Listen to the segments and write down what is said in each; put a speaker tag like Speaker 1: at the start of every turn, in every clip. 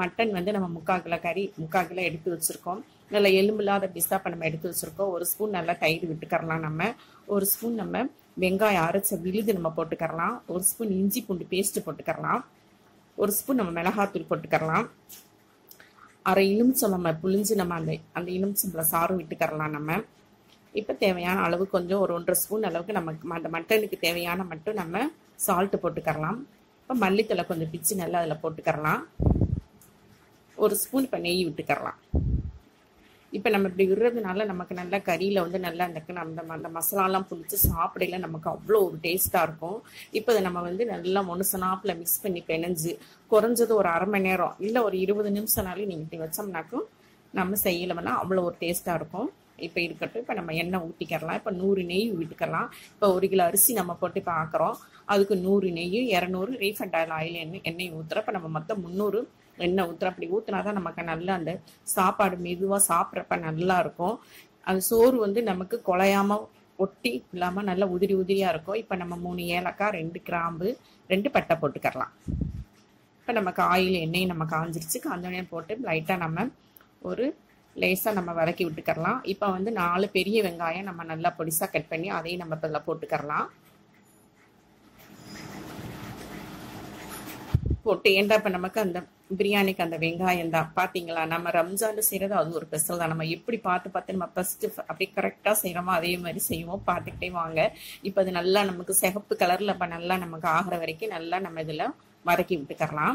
Speaker 1: mutton வந்து நம்ம முக்கால் கிலோ கறி முக்கால் கிலோ எடுத்து வச்சுருக்கோம் நல்லா எலும்பு இல்லாத பீஸாக இப்போ நம்ம எடுத்து வச்சுருக்கோம் ஒரு ஸ்பூன் நல்லா தயிர் விட்டுக்கறலாம் நம்ம ஒரு ஸ்பூன் நம்ம வெங்காயம் அரைச்ச விழுது நம்ம போட்டுக்கறலாம் ஒரு ஸ்பூன் இஞ்சி பூண்டு பேஸ்ட்டு போட்டுக்கறலாம் ஒரு ஸ்பூன் நம்ம மிளகாத்தூள் போட்டுக்கறலாம் அரை எலுமிச்சம் நம்ம புளிஞ்சு நம்ம அந்த அந்த எலுமிச்சம்பளம் சாறு விட்டுக்கறலாம் நம்ம இப்போ தேவையான அளவு கொஞ்சம் ஒரு ஒன்றரை ஸ்பூன் அளவுக்கு நமக்கு அந்த மட்டனுக்கு தேவையான மட்டும் நம்ம சால்ட்டு போட்டுக்கறலாம் இப்போ மல்லித்தலை கொஞ்சம் பிச்சு நல்லா அதில் போட்டுக்கறலாம் ஒரு ஸ்பூன் இப்போ நெய் விட்டுக்கறலாம் இப்போ நம்ம இப்படி விடுறதுனால நமக்கு நல்லா கறியில் வந்து நல்லா அந்த அந்த அந்த மசாலாலாம் பிடிச்சி சாப்பிடையில நமக்கு அவ்வளோ ஒரு டேஸ்ட்டாக இருக்கும் இப்போ அதை நம்ம வந்து நல்லா மொணுசனாப்பில் மிக்ஸ் பண்ணி பிணைஞ்சு குறைஞ்சது ஒரு அரை மணி நேரம் இல்லை ஒரு இருபது நிமிஷம்னாலே நீங்கள் இப்படி வச்சோம்னாக்கும் நம்ம செய்யலைன்னா அவ்வளோ ஒரு டேஸ்ட்டாக இருக்கும் இப்போ இருக்கட்டும் இப்போ நம்ம எண்ணெய் ஊற்றிக்கிறலாம் இப்போ நூறு நெய் விட்டுக்கலாம் இப்போ ஒரு கிலோ அரிசி நம்ம போட்டு இப்போ ஆக்குறோம் அதுக்கு நூறு நெய் இரநூறு ரீஃபண்ட் ஆயில் ஆயில் எண்ணெய் எண்ணெய் ஊற்றுறோம் இப்போ நம்ம மொத்தம் முந்நூறு எண்ணெய் ஊற்றுறோம் அப்படி ஊற்றினா தான் நமக்கு நல்லா அந்த சாப்பாடு மெதுவாக சாப்பிட்றப்ப நல்லா இருக்கும் அந்த சோறு வந்து நமக்கு குலையாம ஒட்டி இல்லாமல் நல்லா உதிரி உதிரியாக இருக்கும் இப்போ நம்ம மூணு ஏலக்காய் ரெண்டு கிராம்பு ரெண்டு பட்டை போட்டுக்கரலாம் இப்போ நமக்கு ஆயில் எண்ணெய் நம்ம காஞ்சிருச்சு காஞ்சோடனே போட்டு லைட்டாக நம்ம ஒரு லேசாக நம்ம வதக்கி விட்டுக்கரலாம் இப்போ வந்து நாலு பெரிய வெங்காயம் நம்ம நல்லா பொடிசாக கட் பண்ணி அதையும் நம்ம இதில் போட்டுக்கரலாம் போட்டு ஏன்டா இப்போ நமக்கு அந்த பிரியாணிக்கு அந்த வெங்காயம் தான் பார்த்தீங்களா நம்ம ரம்ஜான் செய்கிறது அது ஒரு ஸ்பெஷல் தான் நம்ம எப்படி பார்த்து பார்த்து நம்ம ஃபஸ்ட்டு அப்படி கரெக்டாக செய்கிறோமோ அதே மாதிரி செய்வோம் பார்த்துக்கிட்டே வாங்க இப்போ அது நல்லா நமக்கு சிகப்பு கலரில் இப்போ நல்லா நமக்கு ஆகிற வரைக்கும் நல்லா நம்ம இதில் வதக்கி விட்டுக்கரலாம்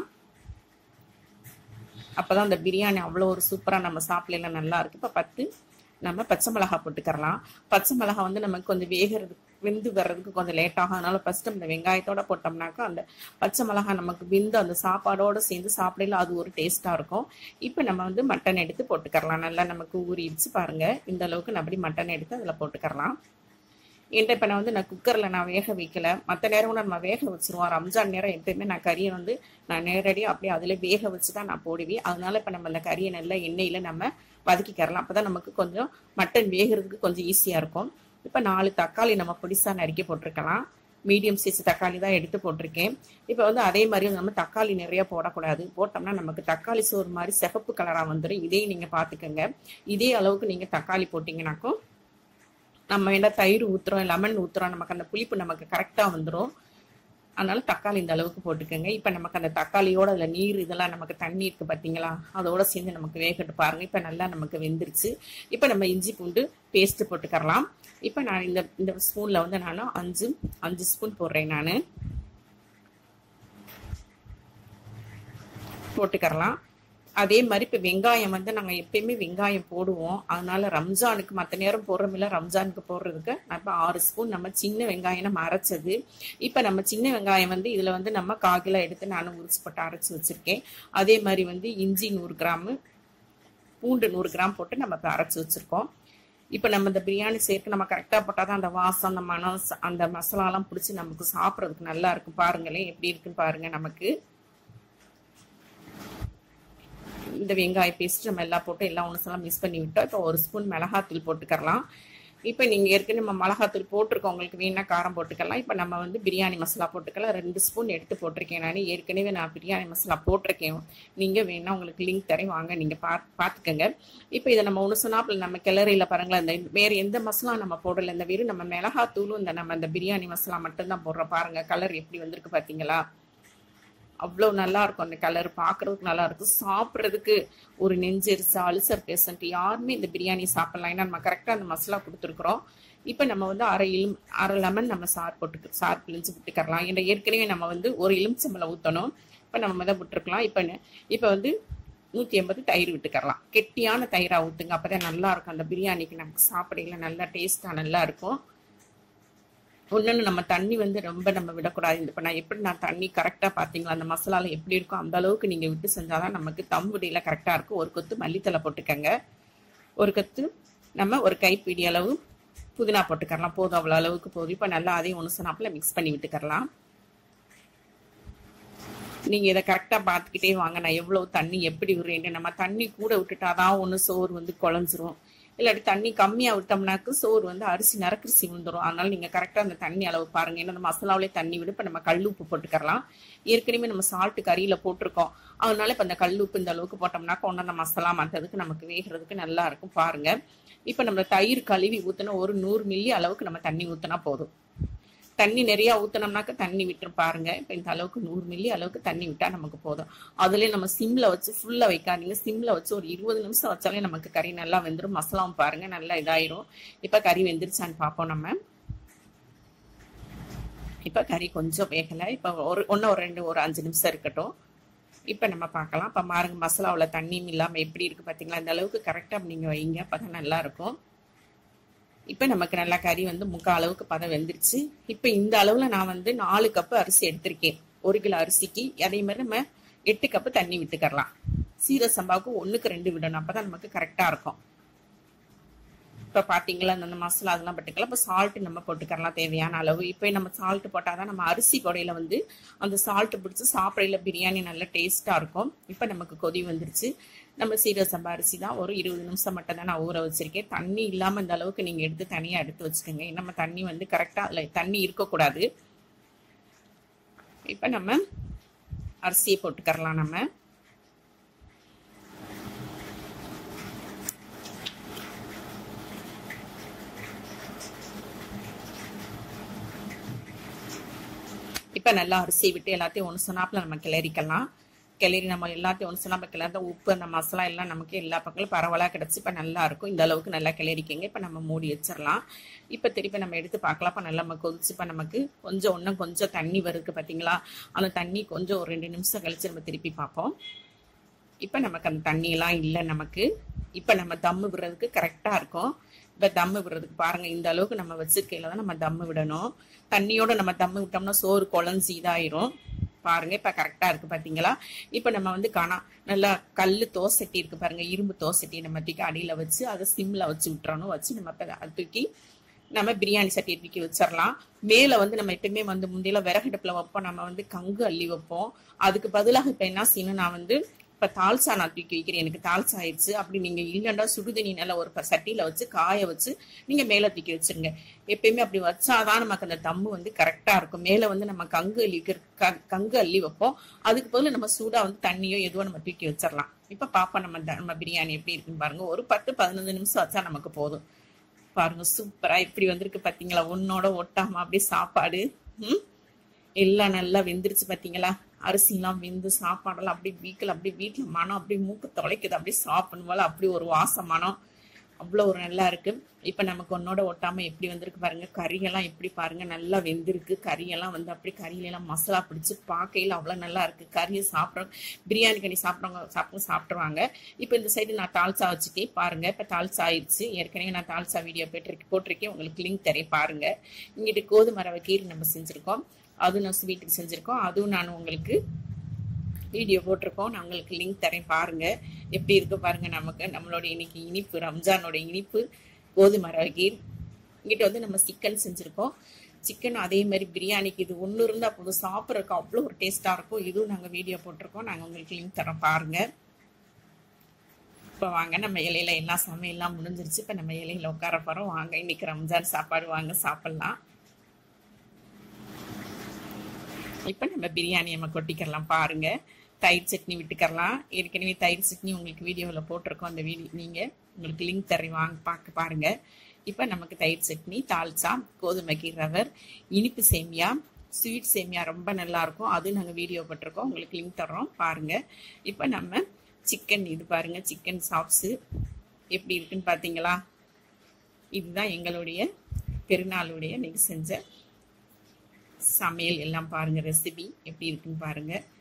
Speaker 1: அப்போ தான் அந்த பிரியாணி அவ்வளோ ஒரு சூப்பராக நம்ம சாப்பிடல நல்லா இருக்குது இப்போ பத்து நம்ம பச்சை மிளகா போட்டுக்கரலாம் பச்சை மிளகா வந்து நமக்கு கொஞ்சம் வேகிறதுக்கு வெந்து வர்றதுக்கு கொஞ்சம் லேட் ஆகும் அதனால ஃபர்ஸ்ட் அந்த வெங்காயத்தோட போட்டோம்னாக்கா அந்த பச்சை மிளகா நமக்கு வெந்து அந்த சாப்பாடோட சேர்ந்து சாப்பிடல அது ஒரு டேஸ்ட்டாக இருக்கும் இப்போ நம்ம வந்து மட்டன் எடுத்து போட்டுக்கரலாம் நல்லா நமக்கு ஊறிடுச்சு பாருங்க இந்த அளவுக்கு நான் அப்படி மட்டன் எடுத்து அதில் போட்டுக்கரலாம் என்கிட்ட இப்போ நான் வந்து நான் குக்கரில் நான் வேக வைக்கல மற்ற நேரம் கூட நம்ம வேக வச்சுருவோம் ரம்ஜான் நேரம் எப்பயுமே நான் கறியை வந்து நான் நேரடியாக அப்படியே அதில் வேக வச்சு தான் நான் போடுவேன் அதனால இப்போ நம்ம அந்த கறியை நல்லா எண்ணெயில் நம்ம வதக்கிக்கிறலாம் அப்போ தான் நமக்கு கொஞ்சம் மட்டன் வேகிறதுக்கு கொஞ்சம் ஈஸியாக இருக்கும் இப்போ நாலு தக்காளி நம்ம பொடிசாக நறுக்கி போட்டிருக்கலாம் மீடியம் சைஸ் தக்காளி தான் எடுத்து போட்டிருக்கேன் இப்போ வந்து அதே மாதிரி நம்ம தக்காளி நிறைய போடக்கூடாது போட்டோம்னா நமக்கு தக்காளி சோறு மாதிரி சிகப்பு கலராக வந்துடும் இதையும் நீங்கள் பார்த்துக்கோங்க இதே அளவுக்கு நீங்கள் தக்காளி போட்டிங்கனாக்கும் நம்ம வேணா தயிர் ஊற்றுறோம் லெமன் ஊற்றுறோம் நமக்கு அந்த புளிப்பு நமக்கு கரெக்டாக வந்துடும் அதனால தக்காளி இந்த அளவுக்கு போட்டுக்கோங்க இப்போ நமக்கு அந்த தக்காளியோட அதில் நீர் இதெல்லாம் நமக்கு தண்ணி இருக்குது பார்த்தீங்களா அதோட சேர்ந்து நமக்கு வேகட்டு பாருங்க இப்போ நல்லா நமக்கு வெந்துருச்சு இப்போ நம்ம இஞ்சி பூண்டு பேஸ்ட்டு போட்டுக்கரலாம் இப்போ நான் இந்த இந்த ஸ்பூனில் வந்து நான் அஞ்சு அஞ்சு ஸ்பூன் போடுறேன் நான் போட்டுக்கரலாம் அதே மாதிரி இப்போ வெங்காயம் வந்து நாங்கள் எப்பயுமே வெங்காயம் போடுவோம் அதனால ரம்ஜானுக்கு மற்ற நேரம் போடுறோமில்ல ரம்ஜானுக்கு போடுறதுக்கு நான் இப்போ ஆறு ஸ்பூன் நம்ம சின்ன வெங்காயம் நம்ம அரைச்சது இப்போ நம்ம சின்ன வெங்காயம் வந்து இதில் வந்து நம்ம காக்கில எடுத்து நானும் உரிச்சு போட்டு அரைச்சி வச்சுருக்கேன் அதே மாதிரி வந்து இஞ்சி நூறு கிராமு பூண்டு நூறு கிராம் போட்டு நம்ம இப்போ அரைச்சி வச்சுருக்கோம் இப்போ நம்ம இந்த பிரியாணி சேர்த்து நம்ம கரெக்டாக போட்டால் தான் அந்த வாசம் அந்த மனம் அந்த மசாலாலாம் பிடிச்சி நமக்கு சாப்பிட்றதுக்கு நல்லா இருக்கும் பாருங்களேன் எப்படி இருக்குன்னு பாருங்க நமக்கு இந்த வெங்காய பேஸ்ட் நம்ம எல்லாம் போட்டு எல்லாம் ஒன்று எல்லாம் மிக்ஸ் பண்ணி விட்டோம் இப்போ ஒரு ஸ்பூன் மிளகாத்தூள் போட்டுக்கரலாம் இப்போ நீங்கள் ஏற்கனவே நம்ம மிளகாத்தூள் போட்டிருக்கோம் உங்களுக்கு வேணா காரம் போட்டுக்கலாம் இப்போ நம்ம வந்து பிரியாணி மசாலா போட்டுக்கலாம் ரெண்டு ஸ்பூன் எடுத்து போட்டிருக்கேன் நான் ஏற்கனவே நான் பிரியாணி மசாலா போட்டிருக்கேன் நீங்கள் வேணா உங்களுக்கு லிங்க் தரேன் வாங்க நீங்கள் பா பார்த்துக்கோங்க இப்போ இதை நம்ம ஒன்று சொன்னாப்பில் நம்ம கிளறியில் பாருங்களேன் இந்த வேறு எந்த மசாலா நம்ம போடலை இந்த வெறும் நம்ம மிளகாத்தூளும் இந்த நம்ம இந்த பிரியாணி மசாலா மட்டும்தான் போடுறோம் பாருங்கள் கலர் எப்படி வந்திருக்கு பார்த்தீங்களா அவ்வளோ நல்லா இருக்கும் அந்த கலர் பார்க்கறதுக்கு நல்லா இருக்கும் சாப்பிட்றதுக்கு ஒரு நெஞ்செரிசா அல்சர் பேஷண்ட் யாருமே இந்த பிரியாணி சாப்பிடலாம் ஏன்னா நம்ம கரெக்டாக அந்த மசாலா கொடுத்துருக்குறோம் இப்போ நம்ம வந்து அரை இலும் அரை லெமன் நம்ம சார் போட்டு சார் பிழிஞ்சு விட்டுக்கரலாம் ஏன்னா ஏற்கனவே நம்ம வந்து ஒரு எலுமிச்சம்பளம் ஊற்றணும் இப்போ நம்ம தான் விட்டுருக்கலாம் இப்போ இப்போ வந்து நூற்றி எண்பது தயிர் விட்டுக்கரலாம் கெட்டியான தயிராக ஊற்றுங்க அப்போ தான் நல்லா இருக்கும் அந்த பிரியாணிக்கு நமக்கு சாப்பிடையில நல்லா டேஸ்ட்டாக நல்லா இருக்கும் ஒன்று நம்ம தண்ணி வந்து ரொம்ப நம்ம விடக்கூடாது இப்போ நான் எப்படி நான் தண்ணி கரெக்டாக பார்த்தீங்களா அந்த மசாலாவில் எப்படி இருக்கும் அந்த அளவுக்கு நீங்கள் விட்டு செஞ்சால் தான் நமக்கு தம்புடியில் கரெக்டாக இருக்கும் ஒரு கொத்து மல்லித்தலை போட்டுக்கங்க ஒரு கொத்து நம்ம ஒரு கைப்பிடி அளவு புதினா போட்டுக்கரலாம் போதும் அவ்வளோ அளவுக்கு போதும் இப்போ நல்லா அதையும் ஒன்று சொன்னாப்பில் மிக்ஸ் பண்ணி விட்டுக்கரலாம் நீங்கள் இதை கரெக்டாக பார்த்துக்கிட்டே வாங்க நான் எவ்வளோ தண்ணி எப்படி விடுறேன் நம்ம தண்ணி கூட விட்டுட்டாதான் ஒன்று சோறு வந்து குழஞ்சிரும் இல்லாட்டி தண்ணி கம்மியாக விட்டோம்னாக்கு சோறு வந்து அரிசி நரக்கரிசி விழுந்துரும் அதனால நீங்கள் கரெக்டாக அந்த தண்ணி அளவு பாருங்க ஏன்னா அந்த மசாலாவிலே தண்ணி விடு இப்போ நம்ம கல் உப்பு போட்டுக்கறலாம் ஏற்கனவே நம்ம சால்ட்டு கறியில் போட்டிருக்கோம் அதனால இப்போ அந்த கல் உப்பு இந்த அளவுக்கு போட்டோம்னாக்க ஒன்று அந்த மசாலா மற்றதுக்கு நமக்கு வேகிறதுக்கு நல்லா இருக்கும் பாருங்க இப்போ நம்ம தயிர் கழுவி ஊற்றினா ஒரு நூறு மில்லி அளவுக்கு நம்ம தண்ணி ஊற்றினா போதும் தண்ணி நிறைய ஊற்றினோம்னாக்க தண்ணி விட்டு பாருங்க இப்போ இந்த அளவுக்கு நூறு மில்லி அளவுக்கு தண்ணி விட்டா நமக்கு போதும் அதுலேயே நம்ம சிம்ல வச்சு ஃபுல்லாக வைக்காதீங்க சிம்ல வச்சு ஒரு இருபது நிமிஷம் வச்சாலே நமக்கு கறி நல்லா வெந்துடும் மசாலாவும் பாருங்க நல்லா இதாயிரும் இப்போ கறி வெந்துருச்சான்னு பார்ப்போம் நம்ம இப்போ கறி கொஞ்சம் வேகலை இப்போ ஒரு ஒன்று ஒரு ரெண்டு ஒரு அஞ்சு நிமிஷம் இருக்கட்டும் இப்போ நம்ம பார்க்கலாம் இப்போ பாருங்க மசாலாவில் தண்ணியும் இல்லாமல் எப்படி இருக்குது பார்த்தீங்களா இந்த அளவுக்கு கரெக்டாக நீங்கள் வைங்க அப்போ தான் நல்லா இருக்கும் இப்போ நமக்கு நல்லா கறி வந்து முக்கால் அளவுக்கு பதம் வெந்துருச்சு இப்போ இந்த அளவில் நான் வந்து நாலு கப்பு அரிசி எடுத்திருக்கேன் ஒரு கிலோ அரிசிக்கு அதே மாதிரி நம்ம எட்டு கப்பு தண்ணி விட்டுக்கரலாம் சீரக சம்பாவுக்கு ஒன்றுக்கு ரெண்டு விடணும் அப்போ தான் நமக்கு கரெக்டாக இருக்கும் இப்போ பார்த்தீங்களா அந்த மசாலா அதெல்லாம் போட்டுக்கலாம் இப்போ சால்ட்டு நம்ம போட்டுக்கரலாம் தேவையான அளவு இப்போ நம்ம சால்ட்டு போட்டால் தான் நம்ம அரிசி கொடையில் வந்து அந்த சால்ட்டு பிடிச்சி சாப்பிடையில பிரியாணி நல்லா டேஸ்ட்டாக இருக்கும் இப்போ நமக்கு கொதி வந்துருச்சு நம்ம சீரக சம்பா அரிசி தான் ஒரு இருபது நிமிஷம் மட்டும் தான் நான் ஊற வச்சிருக்கேன் தண்ணி இல்லாமல் இந்த அளவுக்கு நீங்கள் எடுத்து தனியாக எடுத்து வச்சுக்கோங்க நம்ம தண்ணி வந்து கரெக்டாக அதில் தண்ணி இருக்கக்கூடாது இப்போ நம்ம அரிசியை போட்டுக்கரலாம் நம்ம இப்போ நல்லா அரிசி விட்டு எல்லாத்தையும் ஒன்று சொன்னாப்பில் நம்ம கிளறிக்கலாம் கிளறி நம்ம எல்லாத்தையும் ஒன்று சொன்னா கிளறத உப்பு அந்த மசாலா எல்லாம் நமக்கு எல்லா பக்கங்களும் பரவலாக கிடச்சி இப்போ நல்லா இருக்கும் இந்த அளவுக்கு நல்லா கிளறிக்கங்க இப்போ நம்ம மூடி வச்சிடலாம் இப்போ திருப்பி நம்ம எடுத்து பார்க்கலாம் இப்போ நல்லா நம்ம கொதிச்சு இப்போ நமக்கு கொஞ்சம் இன்னும் கொஞ்சம் தண்ணி வருது பார்த்தீங்களா அந்த தண்ணி கொஞ்சம் ஒரு ரெண்டு நிமிஷம் கழிச்சு நம்ம திருப்பி பார்ப்போம் இப்போ நமக்கு அந்த தண்ணியெல்லாம் இல்லை நமக்கு இப்போ நம்ம தம்மு விடுறதுக்கு கரெக்டாக இருக்கும் இப்போ தம்மு விடுறதுக்கு பாருங்கள் இந்த அளவுக்கு நம்ம வச்சிருக்கையில தான் நம்ம தம்மு விடணும் தண்ணியோட நம்ம தம்மு விட்டோம்னா சோறு குழஞ்சி இதாயிரும் பாருங்க இப்போ கரெக்டாக இருக்குது பார்த்தீங்களா இப்போ நம்ம வந்து கணா நல்லா கல் தோசட்டி இருக்கு பாருங்க இரும்பு தோசட்டி நம்ம தூக்கி அடியில் வச்சு அதை சிம்மில் வச்சு விட்டுறணும் வச்சு நம்ம இப்போ அதை தூக்கி நம்ம பிரியாணி சட்டியை தூக்கி வச்சிடலாம் மேலே வந்து நம்ம எப்பயுமே வந்து முந்தையில விறகடுப்பில் வைப்போம் நம்ம வந்து கங்கு அள்ளி வைப்போம் அதுக்கு பதிலாக இப்போ என்ன செய்யணும் நான் வந்து இப்போ தால்சா நான் தூக்கி வைக்கிறேன் எனக்கு தால்சா ஆயிடுச்சு அப்படி நீங்கள் இல்லைண்டா சுடுதண்ணி நல்லா ஒரு சட்டியில் வச்சு காய வச்சு நீங்கள் மேலே தூக்கி வச்சிருங்க எப்பயுமே அப்படி வச்சாதான் நமக்கு அந்த தம்மு வந்து கரெக்டாக இருக்கும் மேலே வந்து நம்ம கங்கு அள்ளி கங்கு அள்ளி வைப்போம் அதுக்கு பதில் நம்ம சூடாக வந்து தண்ணியோ எதுவோ நம்ம தூக்கி வச்சிடலாம் இப்போ பாப்பா நம்ம நம்ம பிரியாணி எப்படி இருக்குன்னு பாருங்க ஒரு பத்து பதினஞ்சு நிமிஷம் வச்சா நமக்கு போதும் பாருங்க சூப்பரா இப்படி வந்திருக்கு பாத்தீங்களா ஒன்னோட ஒட்டாம அப்படியே சாப்பாடு ம் எல்லாம் நல்லா வெந்துருச்சு பாத்தீங்களா அரிசிலாம் வெந்து சாப்பாடெல்லாம் அப்படியே வீக்கில் அப்படியே வீட்டில் மனம் அப்படியே மூக்கு தொலைக்குது அப்படியே சாப்பிடணும் போல அப்படி ஒரு வாசம் மனம் அவ்வளோ ஒரு நல்லா இருக்கு இப்போ நமக்கு ஒன்னோட ஒட்டாம எப்படி வந்திருக்கு பாருங்க கறியெல்லாம் எப்படி பாருங்க நல்லா வெந்திருக்கு கறியெல்லாம் வந்து அப்படி கறியிலெல்லாம் மசாலா பிடிச்சி பார்க்கையில் அவ்வளோ நல்லா இருக்கு கறியை சாப்பிட்றோம் பிரியாணி கறி சாப்பிட்றவங்க சாப்பிட்டு சாப்பிட்ருவாங்க இப்போ இந்த சைடு நான் தால்சா வச்சுட்டே பாருங்க இப்போ தால்சா ஆயிடுச்சு ஏற்கனவே நான் தால்சா வீடியோ போட்டிருக்கேன் போட்டிருக்கேன் உங்களுக்கு லிங்க் தரேன் பாருங்க இங்கிட்டு கோதுமை ரவை கீரை நம்ம செஞ்சுருக்கோம் அதுவும் நான் ஸ்வீட்டுக்கு செஞ்சுருக்கோம் அதுவும் நான் உங்களுக்கு வீடியோ போட்டிருக்கோம் நான் உங்களுக்கு லிங்க் தரேன் பாருங்க எப்படி இருக்கு பாருங்க நமக்கு நம்மளோட இன்னைக்கு இனிப்பு ரம்ஜானோட இனிப்பு கோதுமை ரவை கீர் இங்கிட்ட வந்து நம்ம சிக்கன் செஞ்சுருக்கோம் சிக்கன் அதே மாதிரி பிரியாணிக்கு இது ஒன்று இருந்தால் போதும் சாப்பிட்றதுக்கு அவ்வளோ ஒரு டேஸ்ட்டாக இருக்கும் இதுவும் நாங்கள் வீடியோ போட்டிருக்கோம் நாங்கள் உங்களுக்கு லிங்க் தரோம் பாருங்க இப்போ வாங்க நம்ம இலையில எல்லா சமையல்லாம் முடிஞ்சிருச்சு இப்போ நம்ம இலையில உட்கார போகிறோம் வாங்க இன்னைக்கு ரம்ஜான் சாப்பாடு வாங்க சாப்பிட்லாம் இப்போ நம்ம பிரியாணி நம்ம கொட்டிக்கிறலாம் பாருங்க தயிர் சட்னி விட்டுக்கரலாம் ஏற்கனவே தயிர் சட்னி உங்களுக்கு வீடியோவில் போட்டிருக்கோம் அந்த வீடியோ நீங்கள் உங்களுக்கு லிங்க் தரேன் வாங்க பார்க்க பாருங்க இப்போ நமக்கு தயிர் சட்னி தால்சா கோதுமைக்கு ரவர் இனிப்பு சேமியா ஸ்வீட் சேமியா ரொம்ப நல்லா இருக்கும் அது நாங்கள் வீடியோ போட்டிருக்கோம் உங்களுக்கு லிங்க் தர்றோம் பாருங்க இப்போ நம்ம சிக்கன் இது பாருங்க சிக்கன் சாப்ஸு எப்படி இருக்குன்னு பார்த்தீங்களா இதுதான் எங்களுடைய பெருநாளுடைய இன்னைக்கு செஞ்ச சமையல் எல்லாம் பாருங்க ரெசிபி எப்படி இருக்குன்னு பாருங்க